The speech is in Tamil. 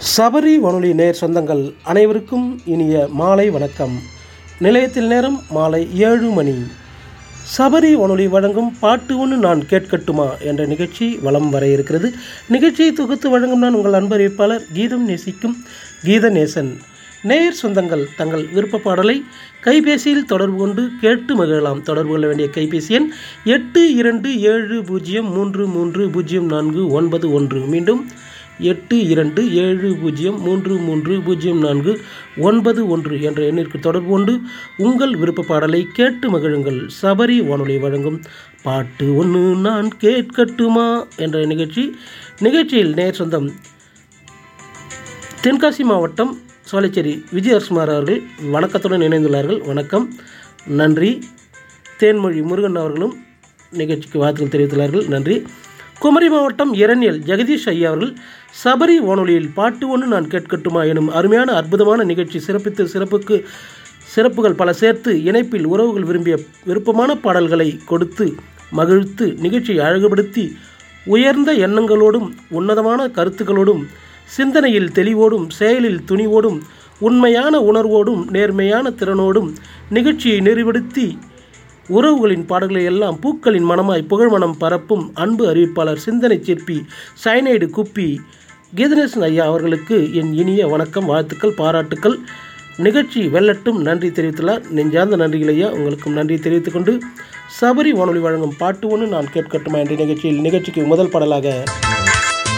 சபரி வானொலி நேர் சொந்தங்கள் அனைவருக்கும் இனிய மாலை வணக்கம் நிலையத்தில் நேரம் மாலை ஏழு மணி சபரி வானொலி வழங்கும் பாட்டு ஒன்று நான் கேட்கட்டுமா என்ற நிகழ்ச்சி வலம் வர இருக்கிறது நிகழ்ச்சியை தொகுத்து வழங்கும் நான் உங்கள் அன்பறிவிப்பாளர் கீதம் நேசிக்கும் கீத நேசன் நேயர் சொந்தங்கள் தங்கள் விருப்ப பாடலை கைபேசியில் தொடர்பு கொண்டு கேட்டு மகிழலாம் தொடர்பு கொள்ள வேண்டிய கைபேசி எண் எட்டு இரண்டு ஏழு பூஜ்ஜியம் மூன்று மூன்று பூஜ்ஜியம் நான்கு ஒன்பது ஒன்று மீண்டும் எட்டு இரண்டு ஏழு பூஜ்ஜியம் மூன்று மூன்று பூஜ்ஜியம் நான்கு ஒன்பது ஒன்று என்ற எண்ணிற்கு தொடர்பு கொண்டு உங்கள் விருப்ப பாடலை கேட்டு மகிழுங்கள் சபரி வானொலி வழங்கும் பாட்டு ஒன்று நான் கேட்கட்டுமா என்ற நிகழ்ச்சி நிகழ்ச்சியில் நேர் சொந்தம் தென்காசி மாவட்டம் சோலைச்சேரி விஜயரசுமார் அவர்கள் வணக்கத்துடன் இணைந்துள்ளார்கள் வணக்கம் நன்றி தேன்மொழி முருகன் அவர்களும் நிகழ்ச்சிக்கு வாழ்த்துக்கள் தெரிவித்துள்ளார்கள் நன்றி குமரி மாவட்டம் இரணியல் ஜெகதீஷ் ஐயா அவர்கள் சபரி வானொலியில் பாட்டு ஒன்று நான் கேட்கட்டுமா எனும் அருமையான அற்புதமான நிகழ்ச்சி சிறப்பித்து சிறப்புக்கு சிறப்புகள் பல சேர்த்து இணைப்பில் உறவுகள் விரும்பிய விருப்பமான பாடல்களை கொடுத்து மகிழ்த்து நிகழ்ச்சியை அழகுபடுத்தி உயர்ந்த எண்ணங்களோடும் உன்னதமான கருத்துக்களோடும் சிந்தனையில் தெளிவோடும் செயலில் துணிவோடும் உண்மையான உணர்வோடும் நேர்மையான திறனோடும் நிகழ்ச்சியை நெறிப்படுத்தி உறவுகளின் பாடல்களை எல்லாம் பூக்களின் மனமாய் புகழ்மணம் பரப்பும் அன்பு அறிவிப்பாளர் சிந்தனை சிற்பி சைனைடு குப்பி கீதநேசன் ஐயா அவர்களுக்கு என் இனிய வணக்கம் வாழ்த்துக்கள் பாராட்டுக்கள் நிகழ்ச்சி வெல்லட்டும் நன்றி தெரிவித்துள்ளார் நெஞ்சார்ந்த நன்றிகள் ஐயா உங்களுக்கும் நன்றி தெரிவித்துக் கொண்டு சபரி வானொலி வழங்கும் பாட்டு ஒன்று நான் கேட்கட்டுமா என்ற நிகழ்ச்சியில் நிகழ்ச்சிக்கு முதல் பாடலாக